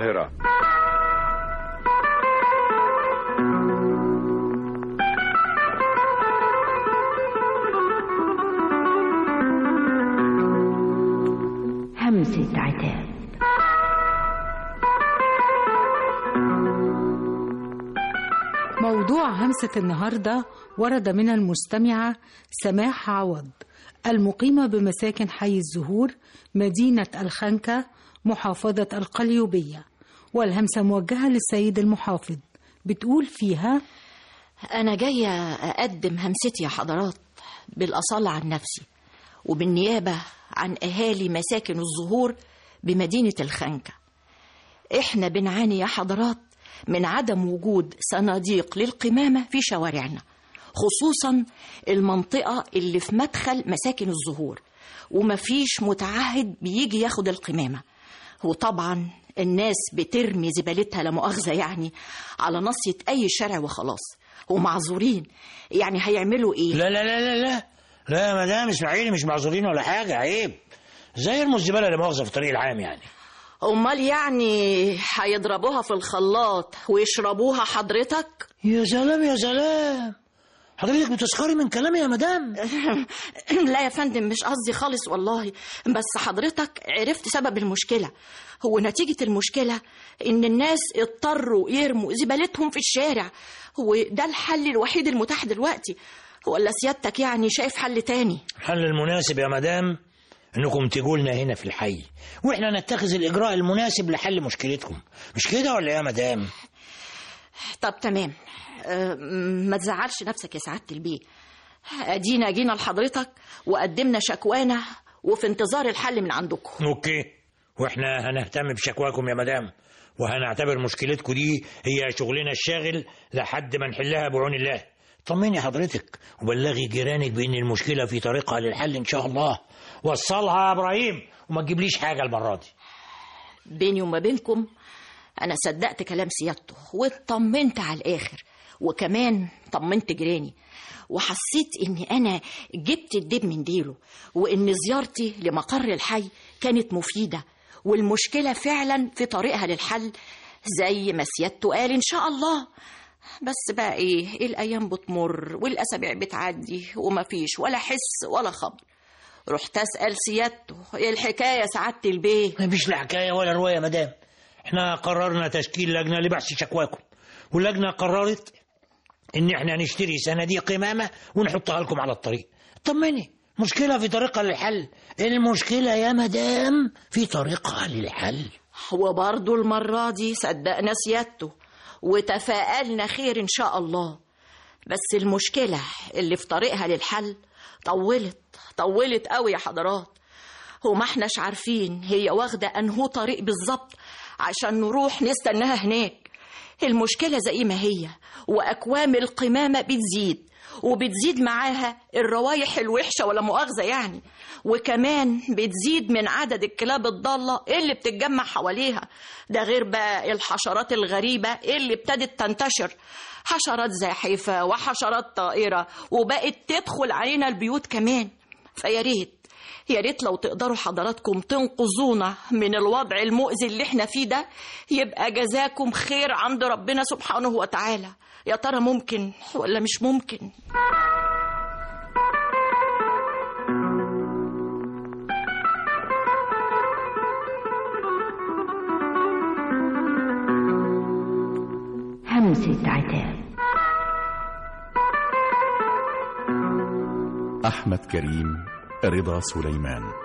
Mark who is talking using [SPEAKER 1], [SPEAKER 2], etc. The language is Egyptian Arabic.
[SPEAKER 1] القاهرة
[SPEAKER 2] همسة عتاب
[SPEAKER 3] موضوع همسة النهاردة ورد من المستمعة سماح عوض المقيمة بمساكن حي الزهور مدينة الخنكة محافظة القليوبية والهمسة موجهة للسيد المحافظ بتقول فيها
[SPEAKER 4] أنا جاية أقدم همستي يا حضرات بالأصالة عن نفسي وبالنيابة عن أهالي مساكن الزهور بمدينة الخنكة إحنا بنعاني يا حضرات من عدم وجود صناديق للقمامة في شوارعنا خصوصا المنطقة اللي في مدخل مساكن الزهور ومفيش متعهد بيجي ياخد القمامة وطبعا الناس بترمي زبالتها لا مؤاخذة يعني على نصية أي شارع وخلاص ومعذورين يعني هيعملوا إيه؟
[SPEAKER 5] لا لا لا لا لا لا يا مدام اسماعيلي مش معذورين ولا حاجة عيب زي يرموا الزبالة لا مؤاخذة في الطريق العام يعني
[SPEAKER 4] أمال يعني هيضربوها في الخلاط ويشربوها حضرتك؟
[SPEAKER 5] يا سلام يا سلام حضرتك بتسخري من كلامي يا مدام
[SPEAKER 4] لا يا فندم مش قصدي خالص والله بس حضرتك عرفت سبب المشكلة هو نتيجة المشكلة إن الناس اضطروا يرموا زبالتهم في الشارع وده الحل الوحيد المتاح دلوقتي ولا سيادتك يعني شايف حل تاني
[SPEAKER 5] الحل المناسب يا مدام انكم تجوا لنا هنا في الحي واحنا نتخذ الاجراء المناسب لحل مشكلتكم مش كده ولا يا مدام
[SPEAKER 4] طب تمام أه، ما تزعلش نفسك يا سعادة البيه ادينا جينا لحضرتك وقدمنا شكوانا وفي انتظار الحل من عندكم
[SPEAKER 5] اوكي واحنا هنهتم بشكواكم يا مدام وهنعتبر مشكلتكم دي هي شغلنا الشاغل لحد ما نحلها بعون الله طمني حضرتك وبلغي جيرانك بان المشكله في طريقها للحل ان شاء الله وصلها يا ابراهيم وما تجيبليش حاجه المره دي
[SPEAKER 4] بيني وما بينكم انا صدقت كلام سيادته واطمنت على الاخر وكمان طمنت جيراني وحسيت اني انا جبت الدب من ديله وان زيارتي لمقر الحي كانت مفيده والمشكله فعلا في طريقها للحل زي ما سيادته قال ان شاء الله بس بقى ايه الايام بتمر والاسابيع بتعدي ومفيش ولا حس ولا خبر رحت اسال سيادته ايه الحكايه يا سعاده البيه
[SPEAKER 5] مفيش لا حكايه ولا روايه يا مدام احنا قررنا تشكيل لجنه لبحث شكواكم واللجنه قررت ان احنا نشتري صناديق قمامه ونحطها لكم على الطريق طمني مشكله في طريقها للحل المشكله يا مدام في طريقها للحل
[SPEAKER 4] وبرضه المرة دي صدقنا سيادته وتفائلنا خير إن شاء الله بس المشكلة اللي في طريقها للحل طولت طولت قوي يا حضرات وما احناش عارفين هي واخدة أنهو طريق بالظبط عشان نروح نستناها هناك المشكلة زي ما هي وأكوام القمامة بتزيد وبتزيد معاها الروايح الوحشة ولا مؤاخذة يعني وكمان بتزيد من عدد الكلاب الضالة اللي بتتجمع حواليها ده غير بقى الحشرات الغريبة اللي ابتدت تنتشر حشرات زاحفة وحشرات طائرة وبقت تدخل علينا البيوت كمان فيا ريت يا ريت لو تقدروا حضراتكم تنقذونا من الوضع المؤذي اللي احنا فيه ده يبقى جزاكم خير عند ربنا سبحانه وتعالى يا ترى ممكن ولا مش ممكن
[SPEAKER 2] همسة عتاب
[SPEAKER 6] أحمد كريم رضا سليمان